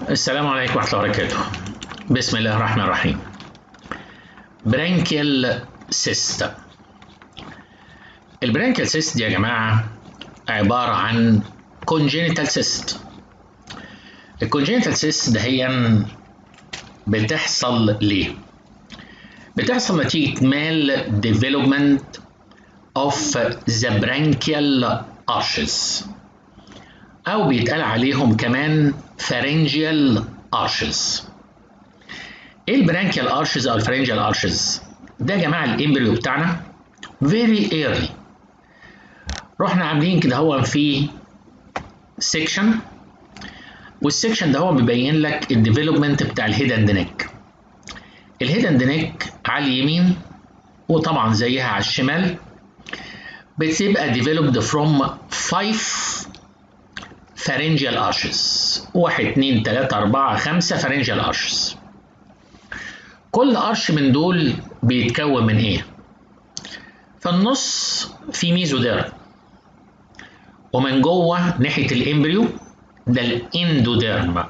السلام عليكم ورحمة الله وبركاته. بسم الله الرحمن الرحيم. برانكيال سيست. البرانكيال سيست دي يا جماعة عبارة عن congenital cyst. الكونجينيتال سيست دهيا بتحصل ليه؟ بتحصل نتيجة مال development of the branchial arches أو بيتقال عليهم كمان pharyngeal arches. إيه البرانكيال arches أو الفرنجيال arches؟ ده يا جماعة الإمبريو بتاعنا very early. رحنا عاملين كده هو في سيكشن والسيكشن ده هو بيبين لك الديفلوبمنت بتاع الهيد اند نيك. الهيد اند نيك على اليمين وطبعا زيها على الشمال بتبقى developed from five pharyngeal arches واحد اتنين تلاتة أربعة خمسة pharyngeal arches كل أرش من دول بيتكون من إيه؟ في النص في ميزوديرم ومن جوه ناحية الإمبريو ده الإندوديرم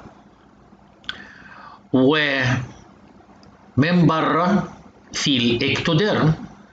ومن بره في الإكتوديرم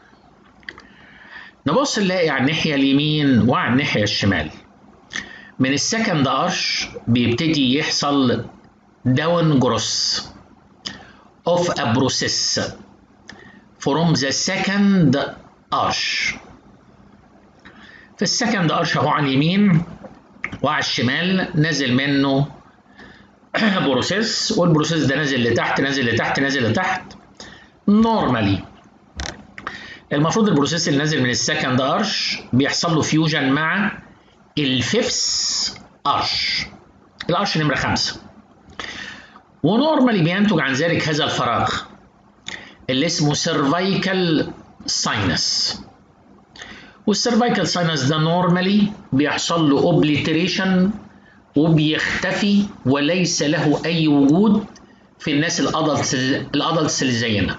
نبص نلاقي على الناحية اليمين وعلى الناحية الشمال من السكند ارش بيبتدي يحصل داون جروس of a process from the second arch في السكند ارش اهو على اليمين وعلى الشمال نازل منه بروسيس والبروسيس ده نازل لتحت نازل لتحت نازل لتحت نورمالي المفروض البروسيس اللي نازل من السكند ارش بيحصل له فيوجن مع الفيفس ارش الارش نمرة خمسة ونورمالي بينتج عن ذلك هذا الفراغ اللي اسمه سيرفايكال ساينس والسيرفايكال ساينس ده نورمالي بيحصل له اوبليتريشن وبيختفي وليس له اي وجود في الناس الادلتس الادلتس اللي زينا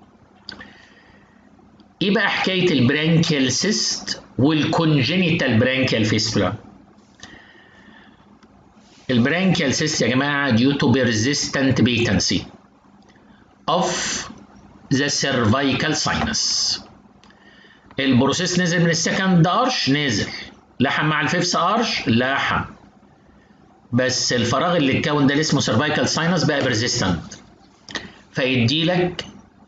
ايه بقى حكايه البرانكيال سيست والكونجينيتال برانكيال فيستولا البرانكيال سيست يا جماعه due to persistent patency of the cervical sinus البروسيس نزل من السكند ارش نزل لحم مع الفيفث ارش لحم بس الفراغ اللي اتكون ده اللي اسمه cervical sinus بقى persistent فيدي لك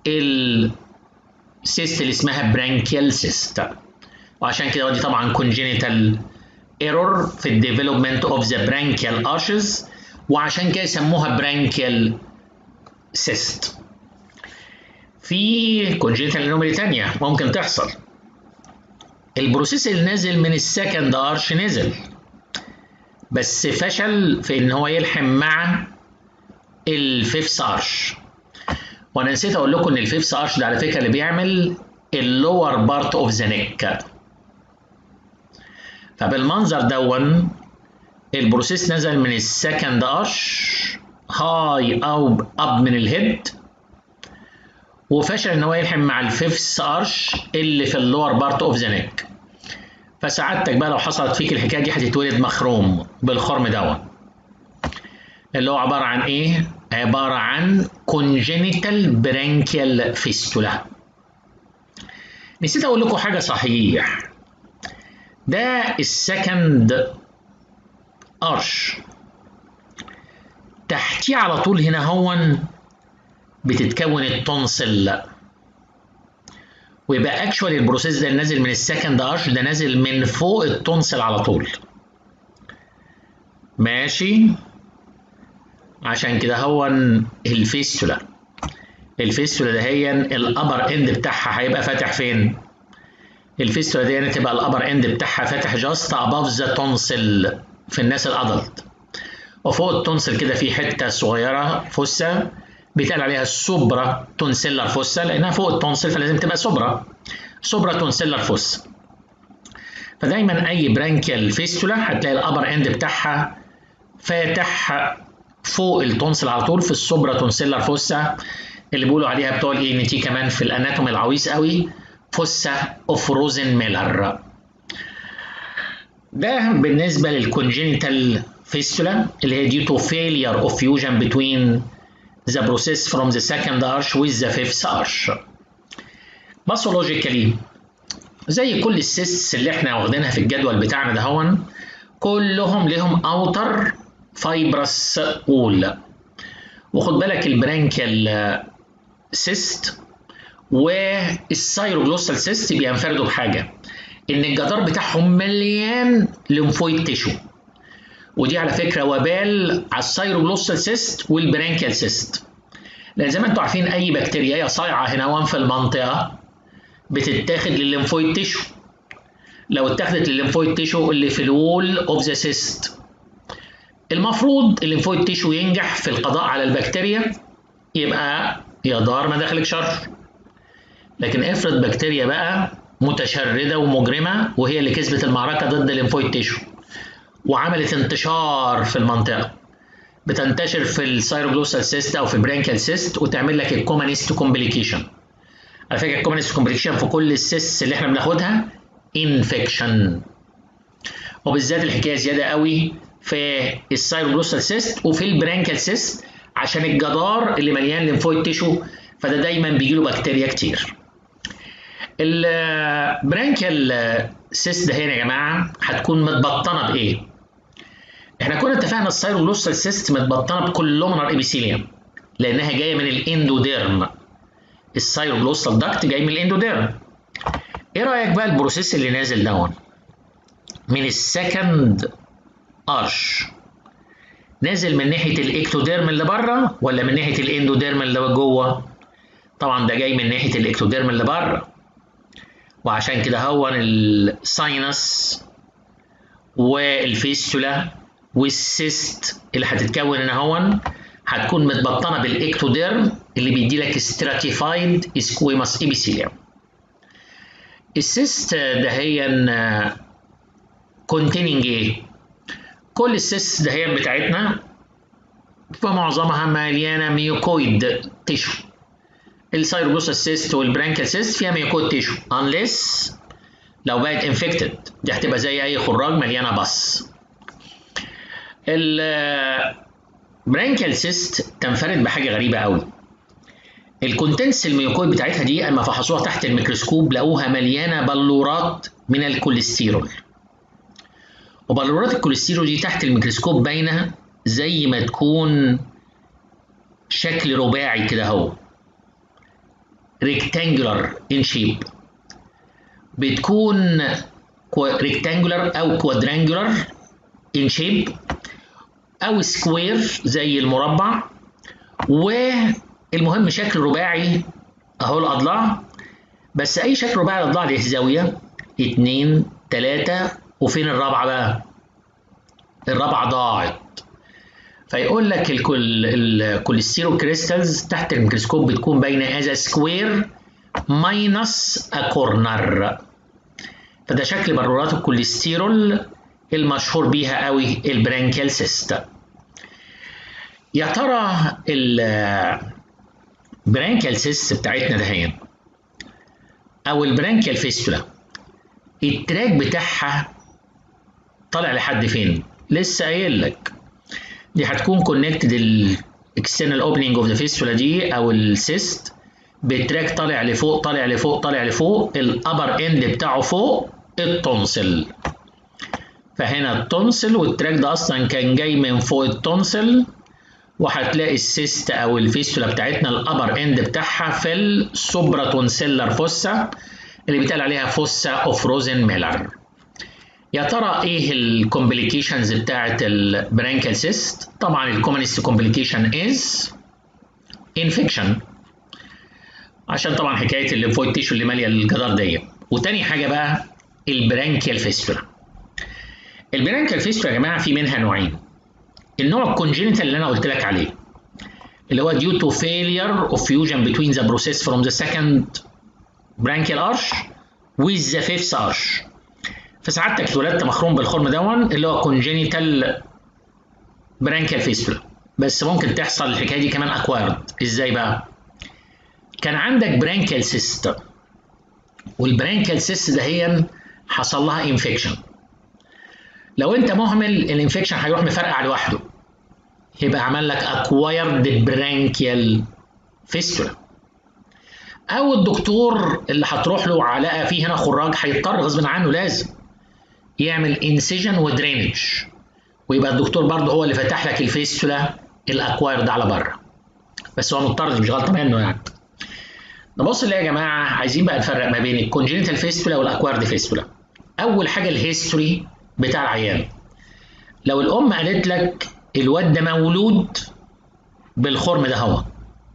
السيست اللي اسمها برانكيال سيست وعشان كده ودي طبعا congenital error في الديفلوبمنت اوف ذا برانكيال ارشز وعشان كده يسموها برانكيال سيست في congenital anomaly تانية ممكن تحصل البروسيس اللي نازل من السكند ارش نزل بس فشل في ان هو يلحم مع الفيفث ارش وانا نسيت اقول لكم ان الفيفث ارش ده على فكره اللي بيعمل اللور بارت اوف ذا نيك فبالمنظر دون البروسيس نزل من السكند ارش هاي او اب من الهيد وفشل ان هو يلحم مع الفيفث ارش اللي في اللور بارت اوف ذا نيك فسعادتك بقى لو حصلت فيك الحكايه دي هتتولد مخروم بالخرم دون اللي هو عباره عن ايه؟ عباره عن congenital branchial fistula نسيت اقول لكم حاجه صحيح ده السكند ارش تحتيه على طول هنا هون بتتكون التونسل ويبقى اكشوالي البروسيس ده نازل من السكند ارش ده نازل من فوق التونسل على طول ماشي عشان كده هو الفيستولا الفيستولا ده هي الابر اند بتاعها هيبقى فاتح فين الفيستولا دي تبقى الابر اند بتاعها فاتح جاست اباف ذا تونسل في الناس الادلت وفوق التونسل كده في حته صغيره فوسه بيتقال عليها السوبرا تونسيلر فوسا لانها فوق التونسل فلازم تبقى سوبرا سوبرا تونسيلر فوسا فدايما اي برانكيال فيستولا هتلاقي الابر اند بتاعها فاتح فوق التونسل على طول في السوبرا تونسيلر فوسا اللي بيقولوا عليها بتوع الاي ان تي كمان في الاناتومي العويص قوي فوسا اوف روزن ميلر ده بالنسبه للكونجينيتال fistula اللي هي due to failure of fusion between the process from the second arch with the fifth arch. باثولوجيكالي زي كل السيس اللي احنا واخدينها في الجدول بتاعنا ده هون كلهم لهم اوتر فايبرس وول وخد بالك البرانكيال سيست والسايروجلوسال سيست بينفردوا بحاجه ان الجدار بتاعهم مليان ليمفويد تيشو ودي على فكره وبال على السايروجلوسال سيست والبرانكيال سيست لان زي ما انتم عارفين اي بكتيريا صايعه هنا في المنطقه بتتاخد للليمفويد تيشو لو اتاخدت للليمفويد تيشو اللي في الوول اوف ذا سيست المفروض الليمفويد تيشو ينجح في القضاء على البكتيريا يبقى يا دار ما دخلك شر لكن افرض بكتيريا بقى متشرده ومجرمه وهي اللي كسبت المعركه ضد الليمفويد تيشو وعملت انتشار في المنطقه بتنتشر في السايروجلوسال سيست او في البرانكيال سيست وتعمل لك الكومانيست كومبليكيشن على فكره الكومانيست كومبليكيشن في كل السيست اللي احنا بناخدها انفكشن وبالذات الحكايه زياده قوي في السايروجلوسال سيست وفي البرانكيال سيست عشان الجدار اللي مليان ليمفويد تيشو فده دايما بيجي له بكتيريا كتير البرانكيال سيست ده هنا يا جماعه هتكون متبطنه بايه احنا كنا اتفقنا السايروجلوسال سيست متبطنه بكولومنر ابيثيليوم لانها جايه من الاندوديرم السايروجلوسال داكت جاي من الاندوديرم ايه رايك بقى البروسيس اللي نازل دون من السكند ارش نازل من ناحيه الاكتوديرم اللي بره ولا من ناحيه الاندوديرم اللي جوه طبعا ده جاي من ناحيه الاكتوديرم اللي بره وعشان كده هو الساينس والفيستولا والسيست اللي هتتكون هنا هون هتكون متبطنه بالاكتوديرم اللي بيدي لك stratified squamous epithelium السيست دهيا containing ايه؟ كل السيست دهيا بتاعتنا فمعظمها مليانه ميوكويد تيشو السايروجلوسال سيست والبرانكال سيست فيها ميوكويد تيشو unless لو بقت انفكتد دي هتبقى زي اي خراج مليانه بص البرانكال سيست تنفرد بحاجه غريبه قوي الكونتنس الميوكويد بتاعتها دي اما فحصوها تحت الميكروسكوب لقوها مليانه بلورات من الكوليسترول وبلورات الكوليسترول دي تحت الميكروسكوب باينه زي ما تكون شكل رباعي كده اهو ريكتانجولار ان شيب بتكون ريكتانجولار او كوادرانجولار ان شيب او سكوير زي المربع والمهم شكل رباعي اهو الاضلاع بس اي شكل رباعي الاضلاع له زاويه اتنين تلاته وفين الرابعه بقى؟ الرابعه ضاعت فيقول لك الكل الكوليسترول كريستالز تحت الميكروسكوب بتكون باينه از سكوير ماينس ا كورنر فده شكل بلورات الكوليسترول المشهور بيها قوي البرانكيال سيست يا ترى البرانكيال سيست بتاعتنا دهين او البرانكيال فيستولا التراك بتاعها طالع لحد فين لسه قايل لك دي هتكون كونكتد الاكسترنال اوبننج اوف ذا فيستولا دي او السيست بتراك طالع لفوق طالع لفوق طالع لفوق الابر اند بتاعه فوق التونسل فهنا التونسل والتراك ده اصلا كان جاي من فوق التونسل وهتلاقي السيست او الفيستولا بتاعتنا الابر اند بتاعها في السوبرا تونسيلر فوسا اللي بيتقال عليها فوسا اوف روزن ميلر يا ترى ايه الكومبليكيشنز بتاعت البرانكال سيست طبعا الكومنست كومبليكيشن از انفكشن عشان طبعا حكايه الليمفويد تيشو اللي ماليه الجدار دي وتاني حاجه بقى البرانكيال فيستولا البرانكيال فيستولا يا جماعه في منها نوعين النوع الكونجينيتال اللي انا قلت لك عليه اللي هو due to failure of fusion between the process from the second branchial arch with the fifth arch فسعادتك اتولدت مخروم بالخرم دون اللي هو congenital branchial fistula بس ممكن تحصل الحكايه دي كمان اكوايرد ازاي بقى؟ كان عندك برانكيال سيست والبرانكيال سيست دهيا حصل لها انفكشن لو انت مهمل الانفكشن هيروح مفرقع لوحده يبقى عمل لك acquired branchial fistula او الدكتور اللي هتروح له علاقه فيه هنا خراج هيضطر غصب عنه لازم يعمل انسيجن ودرينج ويبقى الدكتور برضه هو اللي فتح لك الفيستولا الاكوايرد على بره بس هو مضطر مش غلطه منه يعني نبص اللي يا جماعه عايزين بقى نفرق ما بين الكونجينيتال فيستولا والاكوايرد فيستولا اول حاجه الهيستوري بتاع العيان لو الام قالت لك الواد ده مولود بالخرم ده هو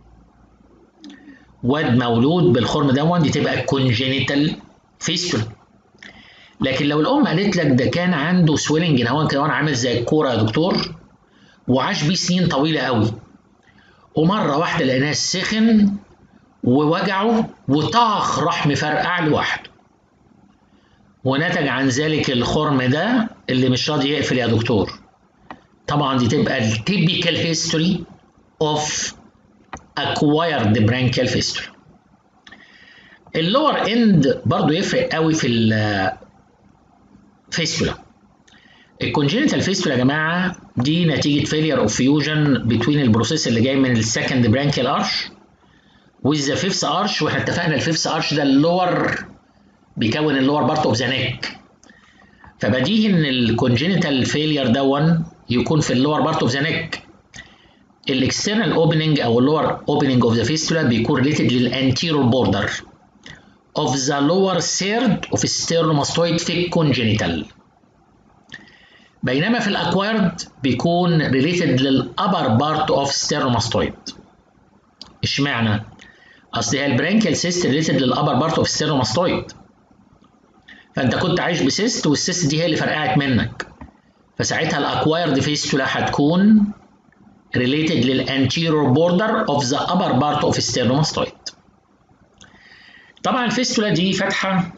واد مولود بالخرم ده دي تبقى كونجينيتال فيستولا لكن لو الام قالت لك ده كان عنده سويلنج هو كان عامل زي الكوره يا دكتور وعاش بيه سنين طويله قوي ومره واحده لقيناه سخن ووجعه وطاخ راح مفرقع لوحده ونتج عن ذلك الخرم ده اللي مش راضي يقفل يا دكتور طبعا دي تبقى التيبيكال هيستوري اوف acquired branchial fistula اللور اند برضو يفرق قوي في الفيستولا الكونجينيتال فيستولا يا جماعه دي نتيجه فيلير اوف فيوجن بتوين البروسيس اللي جاي من السكند برانكيال ارش وذ ذا فيفث ارش واحنا اتفقنا الفيفث ارش ده اللور بيكون اللور بارت اوف ذا نيك فبديهي ان الكونجينيتال فيلير دون يكون في اللور بارت اوف ذا نيك الاكسترنال اوبننج او اللور اوبننج اوف ذا فيستولا بيكون ريليتد للانتيرور بوردر of the lower third of sternomastoid في الكونجينيتال بينما في الاكوايرد بيكون ريليتد للابر بارت اوف sternomastoid اشمعنى؟ اصل هي البرانكيال سيست ريليتد للابر بارت اوف sternomastoid فانت كنت عايش بسيست والسيست دي هي اللي فرقعت منك فساعتها الاكوايرد فيستولا هتكون related للانتيرور بوردر اوف ذا upper بارت اوف sternomastoid طبعا الفيستولا دي فاتحه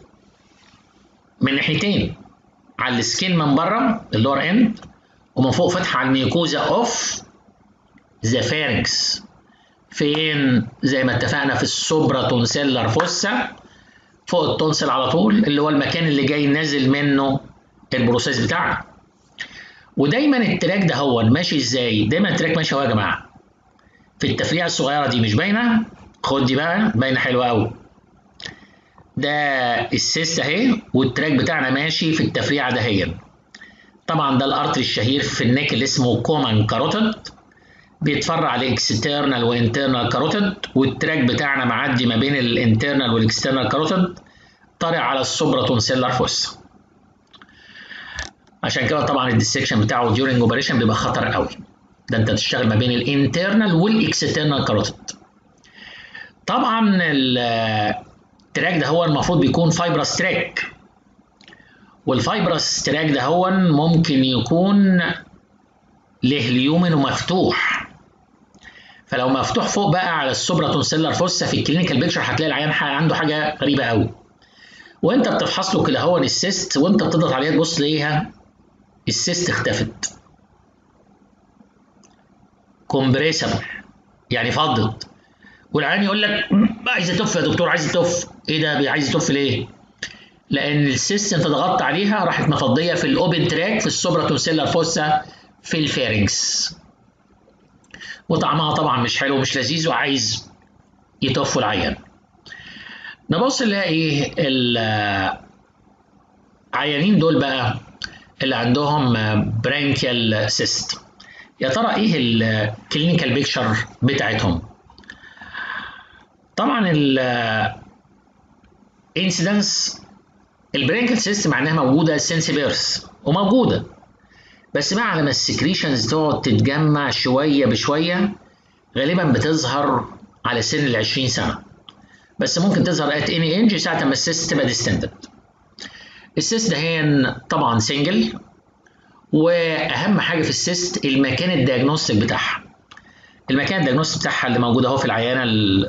من ناحيتين على السكين من بره اللور اند ومن فوق فاتحه على الميوكوزا اوف ذا فارنكس فين زي ما اتفقنا في السوبرا تونسيلر فوسا فوق التونسل على طول اللي هو المكان اللي جاي نازل منه البروسيس بتاعنا ودايما التراك ده هو ماشي ازاي دايما التراك ماشي اهو يا جماعه في التفريعه الصغيره دي مش باينه خد دي بقى باينه حلوه قوي ده السيست اهي والتراك بتاعنا ماشي في التفريعه دهيا طبعا ده الارتري الشهير في النك اللي اسمه كومان كاروتيد بيتفرع على اكسترنال وانترنال كاروتيد والتراك بتاعنا معدي ما بين الانترنال والاكسترنال كاروتيد طالع على السوبرا تونسيلر فوس عشان كده طبعا الديسكشن بتاعه ديورنج اوبريشن بيبقى خطر قوي ده انت تشتغل ما بين الانترنال والاكسترنال كاروتيد طبعا التراك ده هو المفروض بيكون فايبرس تراك والفايبرس تراك ده هو ممكن يكون له اليومن ومفتوح فلو مفتوح فوق بقى على السوبرا تونسيلر فوسا في الكلينيكال بيكتشر هتلاقي العيان عنده حاجه غريبه قوي وانت بتفحص له كده هو السيست وانت بتضغط عليها تبص تلاقيها السيست اختفت كومبريسبل يعني فضت والعيان يقول لك عايز تف يا دكتور عايز تف ايه ده عايز تف ليه؟ لان السيست انت ضغطت عليها راحت مفضيه في الاوبن تراك في السوبرا تونسيلر فوسا في الفارنكس وطعمها طبعا مش حلو مش لذيذ وعايز يطفوا العيان نبص نلاقي العيانين دول بقى اللي عندهم برانكيال سيست يا ترى ايه الكلينيكال بيكتشر بتاعتهم طبعا الانسيدنس البرانكيال سيست معناها موجوده سنسيبيرس وموجوده بس بعد ما السكريشنز تقعد تتجمع شويه بشويه غالبا بتظهر على سن ال 20 سنه بس ممكن تظهر ات اني انج ساعه ما السيست تبقى ديستندد السيست دهين طبعا سنجل واهم حاجه في السيست المكان الدياجنوستيك بتاعها المكان الدياجنوستيك بتاعها اللي موجود اهو في العيانه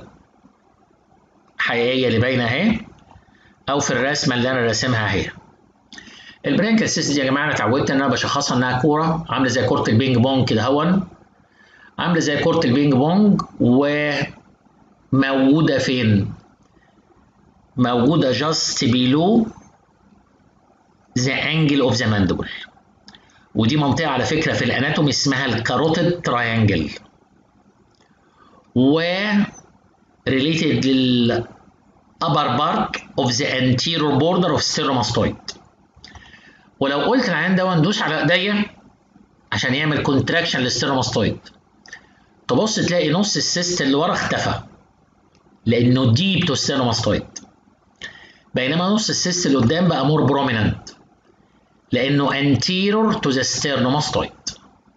الحقيقيه اللي باينه اهي او في الرسمه اللي انا راسمها اهي البرانكال سيست دي يا جماعه انا اتعودت ان انا بشخصها انها كوره عامله زي كوره البينج بونج كده هون عامله زي كوره البينج بونج وموجوده فين؟ موجوده جاست بيلو ذا انجل اوف ذا ماندبل ودي منطقة على فكرة في الاناتومي اسمها الكاروتيد تراينجل و related لل upper part of the anterior border of sternomastoid ولو قلت العيان ده ندوس على ايديا عشان يعمل كونتراكشن للستيرنوماستويد تبص تلاقي نص السيست اللي ورا اختفى لانه ديب تو ستيرنوماستويد بينما نص السيست اللي قدام بقى مور بروميننت لانه anterior to the sternomastoid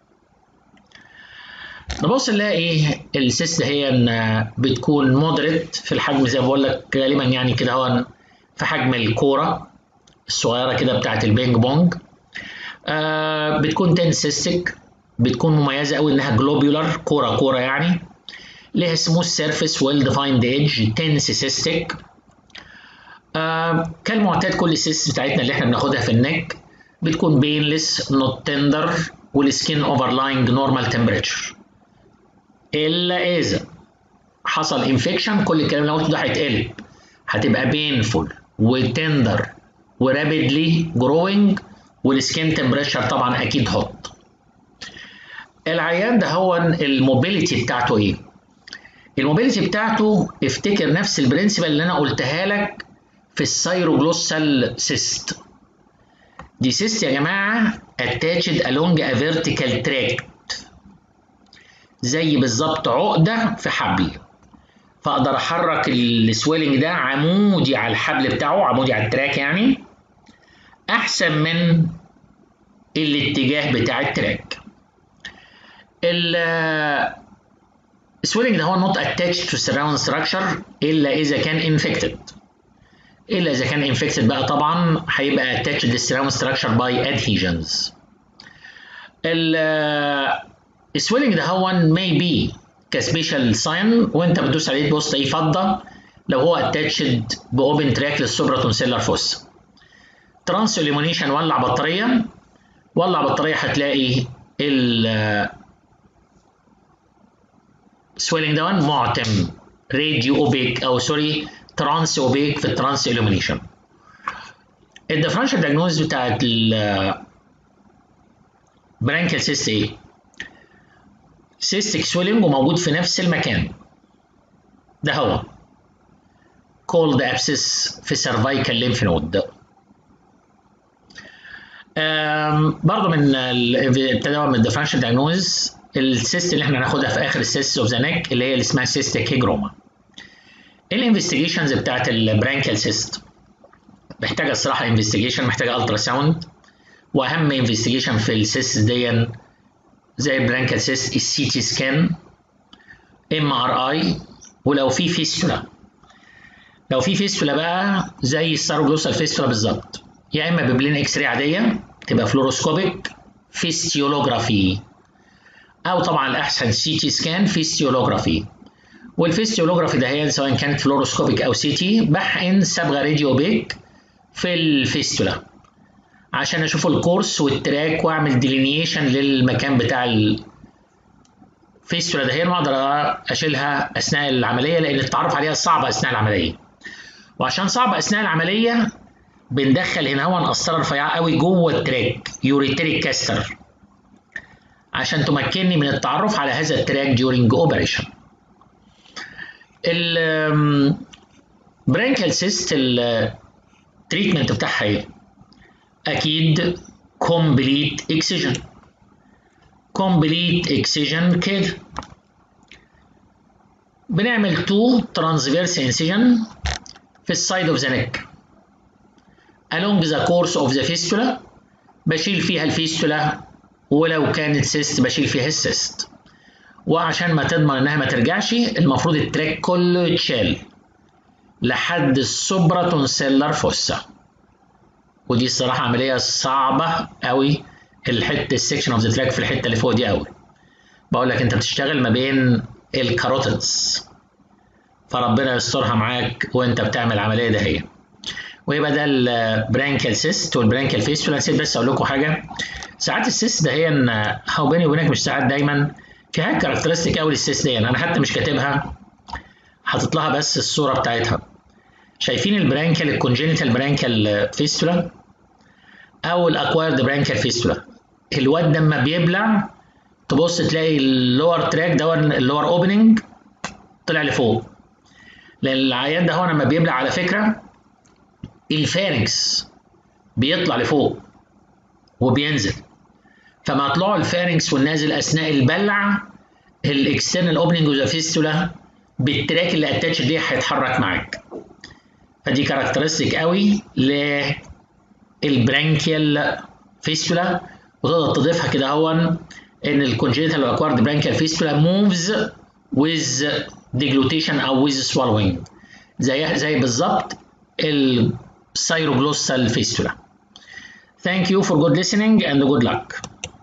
نبص نلاقي السيست هي ان بتكون مودريت في الحجم زي ما بقول لك غالبا يعني كده هو في حجم الكوره الصغيره كده بتاعت البينج بونج آه بتكون تنسيستك بتكون مميزه قوي انها جلوبيولار كوره كوره يعني ليها سموث سيرفيس ويل ديفايند ايدج تنسيستك آه كالمعتاد كل السيست بتاعتنا اللي احنا بناخدها في النك بتكون بينلس نوت تندر والسكين اوفرلاينج نورمال تمبريتشر الا اذا حصل انفكشن كل الكلام اللي قلته ده هيتقلب هتبقى بينفول وتندر ورابيدلي جروينج والسكين تمبريتشر طبعا اكيد هوت العيان ده هو الموبيليتي بتاعته ايه الموبيليتي بتاعته افتكر نفس البرنسبل اللي انا قلتها لك في السيروجلوسال سيست دي سيست يا جماعه اتاتشد along a vertical tract زي بالظبط عقده في حبل فاقدر احرك السويلنج ده عمودي على الحبل بتاعه عمودي على التراك يعني احسن من الاتجاه بتاع التراك السويلنج ده هو not attached to surround structure الا اذا كان infected الا اذا كان infected بقى طبعا هيبقى attached to surround structure by adhesions السويلنج ده هو may be كسبيشال ساين وانت بتدوس عليه تبص تلاقيه فضه لو هو اتاتشد باوبن تراك للسوبرا تونسيلر فوس ترانس اليمونيشن ولع بطاريه ولع بطاريه هتلاقي ال سويلنج ده معتم راديو اوبيك او سوري ترانس اوبيك في الترانس اليمونيشن الديفرنشال دايجنوز بتاعت ال برانكال سيست ايه؟ سيستيك سويلنج وموجود في نفس المكان ده هو كولد ابسس في سيرفايكال ليمف نود برضه من ابتدى من الديفرنشال دايجنوز السيست اللي احنا هناخدها في اخر السيست اوف ذا نيك اللي هي اللي اسمها سيستيك هيجروما الانفستيجيشنز بتاعت البرانكال سيست محتاجه الصراحه انفستيجيشن محتاجه الترا ساوند واهم انفستيجيشن في السيست دي زي البرانكال سيست السي تي سكان ام ار اي ولو في فيستولا لو في فيستولا بقى زي الساروجلوسال فيستولا بالظبط يا اما ببلين اكس راي عاديه تبقى فلوروسكوبيك فيستيولوجرافي او طبعا الاحسن سي تي سكان فيستيولوجرافي والفيستيولوجرافي ده هي سواء كانت فلوروسكوبيك او سي تي بحقن صبغه راديو بيك في الفيستولا عشان اشوف الكورس والتراك واعمل ديلينيشن للمكان بتاع الفيستولا ده هي واقدر اشيلها اثناء العمليه لان التعرف عليها صعب اثناء العمليه وعشان صعب اثناء العمليه بندخل هنا هو قسطره رفيعه قوي جوه التراك يوريتريك كاستر عشان تمكنني من التعرف على هذا التراك during operation البرانكال سيست التريتمنت بتاعها ايه؟ اكيد كومبليت اكسجن كومبليت اكسجن كده بنعمل تو ترانسفيرس انسجن في السايد اوف ذا نيك along the course of the fistula بشيل فيها الفيستولا ولو كانت سيست بشيل فيها السيست وعشان ما تضمن انها ما ترجعش المفروض التراك كله يتشال لحد السوبرا تونسيلر فوسا ودي الصراحه عمليه صعبه قوي الحته السكشن اوف ذا تراك في الحته اللي فوق دي قوي بقول لك انت بتشتغل ما بين الكاروتيدز فربنا يسترها معاك وانت بتعمل العمليه ده هي ويبقى ده البرانكال سيست والبرانكال فيستولا نسيت بس اقول لكم حاجه ساعات السيست ده هي ان هو بيني وبينك مش ساعات دايما في حاجه كاركترستيك قوي للسيست دي انا حتى مش كاتبها حاطط لها بس الصوره بتاعتها شايفين البرانكال الكونجينيتال برانكال فيستولا او الاكوايرد برانكال فيستولا الواد لما بيبلع تبص تلاقي اللور تراك ده اللور اوبننج طلع لفوق لان العيان ده هو لما بيبلع على فكره الفارنكس بيطلع لفوق وبينزل فمع طلوع الفارنكس والنازل اثناء البلع الاكسترنال اوبننج اوف ذا فيستولا بالتراك اللي اتاتش دي هيتحرك معاك فدي كاركترستيك قوي للبرانكيال فيستولا وتقدر تضيفها كده هو ان الكونجنتال اكوارد برانكيال فيستولا موفز with deglutition او with swallowing زي زي بالظبط السيروجلوسال فيستولا Thank you for good listening and good luck.